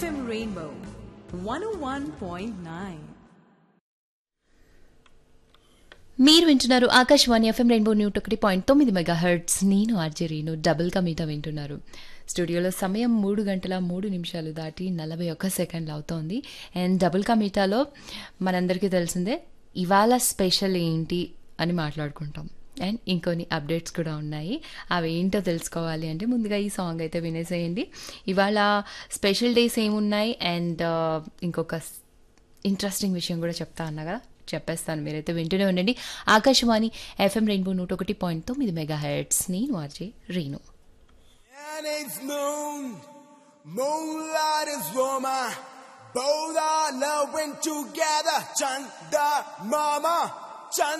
FM Rainbow 101.9. మీరు వింటున్నారు Akashvani FM rainbow న్యూట్ ఒకటి పాయింట్ తొమ్మిది మెగా హర్ట్స్ నేను ఆర్జే రీను డబుల్గా మీతో వింటున్నారు స్టూడియోలో సమయం మూడు గంటల మూడు నిమిషాలు దాటి నలభై ఒక్క సెకండ్లు అవుతోంది అండ్ డబుల్ కా మీటాలో మనందరికీ తెలిసిందే ఇవాళ స్పెషల్ ఏంటి అని మాట్లాడుకుంటాం అండ్ ఇంకొన్ని అప్డేట్స్ కూడా ఉన్నాయి అవి ఏంటో తెలుసుకోవాలి అంటే ముందుగా ఈ సాంగ్ అయితే వినేసేయండి ఇవాళ స్పెషల్ డేస్ ఏమున్నాయి అండ్ ఇంకొక ఇంట్రెస్టింగ్ విషయం కూడా చెప్తా అన్నా కదా చెప్పేస్తాను మీరైతే వింటూనే ఉండండి ఆకాశవాణి ఎఫ్ఎం రెయిన్బో నూట ఒకటి పాయింట్ తొమ్మిది మెగా హెడ్స్ నేను RJ Reenu And it's moon, moonlight is Roma. Both are loving together, Chanda Mama, Chanda.